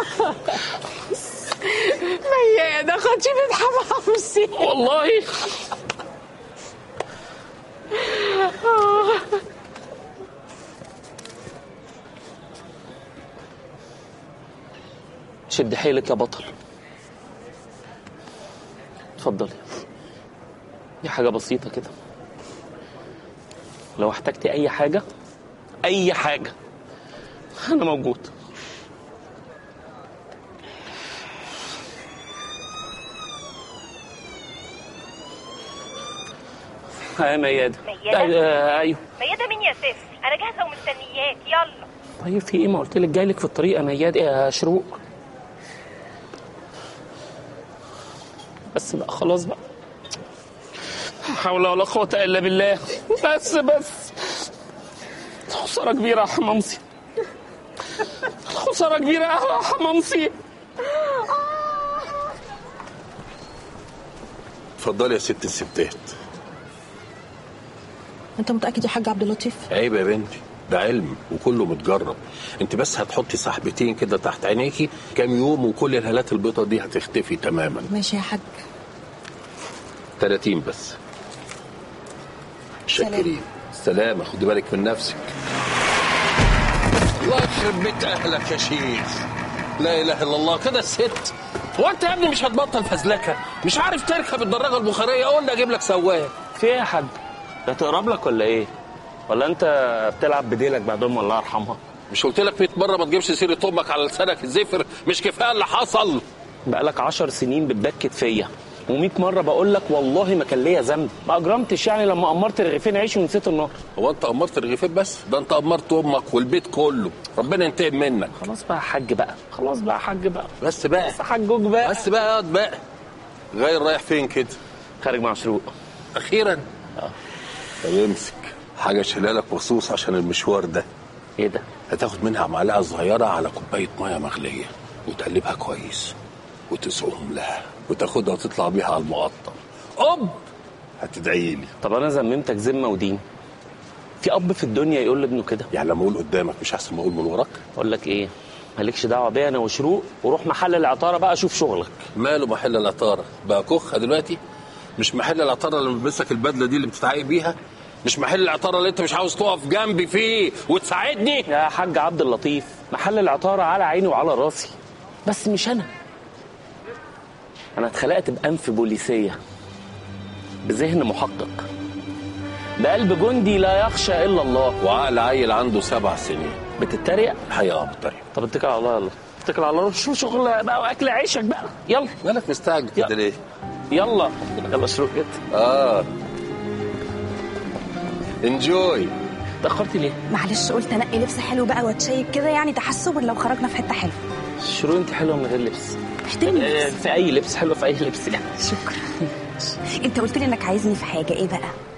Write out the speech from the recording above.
ميادة خدتي من حمامسي والله شد حيلك يا بطل اتفضلي دي حاجة بسيطة كده لو احتجتي أي حاجة أي حاجة أنا موجود ها ميادة ميادة؟ آه، أيوه ميادة مين يا سيف انا جاهزه ومستنياك يلا طيب في ايه ما قلت لك جاي لك في الطريق يا مياد يا شروق بس بقى خلاص بقى لا حول ولا قوة إلا بالله بس بس خسارة كبيرة يا حمامسي خسارة كبيرة يا حمامسي اتفضلي يا ست الستات انت متاكد يا حاج عبد اللطيف عيب يا بنتي ده علم وكله متجرب انت بس هتحطي صاحبتين كده تحت عينيكي كام يوم وكل الهالات البيضاء دي هتختفي تماما ماشي يا حاج 30 بس سلام. شكرين سلامة خدي بالك من نفسك الله يخرب بيت اهلك يا شيخ لا اله الا الله كده الست هو انت يا ابني مش هتبطل فزلكه مش عارف تركب الدراجه البخاريه قلنا اجيب لك سواق في ايه يا حاج؟ ده تقرب لك ولا ايه؟ ولا انت بتلعب بديلك بعد امي الله يرحمها؟ مش قلت لك 100 مره ما تجيبش سيره امك على لسانك الزفر مش كفايه اللي حصل بقالك عشر سنين بتبكت فيا و100 مره بقول لك والله ما كان ليا ذنب ما اجرمتش يعني لما امرت رغيفين عيش ونسيت النار هو انت امرت الرغيفين بس ده انت امرت امك والبيت كله ربنا ينتقم منك خلاص بقى يا حاج بقى خلاص بقى يا حاج بقى بس بقى بس حجوك بقى بس بقى اقعد بقى غير رايح فين كده خارج مع شروق اخيرا طب امسك حاجه شيلها لك مخصوص عشان المشوار ده ايه ده؟ هتاخد منها معلقه صغيره على كوبايه ميه مغليه وتقلبها كويس وتسقهم لها وتاخدها وتطلع بيها على المقطم اوب هتدعي لي طب انا ذممتك ذمه ودين في اب في الدنيا يقول لابنه كده يعني لما اقول قدامك مش احسن ما اقول من وراك اقول لك ايه مالكش دعوه بيا انا وشروق وروح محل العطاره بقى شوف شغلك ماله محل العطاره بقى كخه دلوقتي مش محل العطاره اللي ملبسك البدله دي اللي بتتعاقب بيها مش محل العطاره اللي انت مش عاوز تقف جنبي فيه وتساعدني يا حاج عبد اللطيف محل العطاره على عيني وعلى راسي بس مش انا انا اتخلقت بانف بوليسيه بذهن محقق بقلب جندي لا يخشى الا الله وعقل عيل عنده سبع سنين بتتريق الحقيقه بالطريقه طب اتكل على الله يلا اتكل على الله شو شغل بقى واكل عيشك بقى يلا مالك مستعجل كده ليه؟ يلا يلا شروق كده اه انجوي اتاخرت ليه معلش قلت انقي لبس حلو بقى واتشيك كده يعني تحسبا لو خرجنا في حته حلوه شروق انت حلوه من غير لبس احترمي آه، نفسك. في اي لبس حلوه في اي لبس يعني شكرا انت قلت لي انك عايزني في حاجه ايه بقى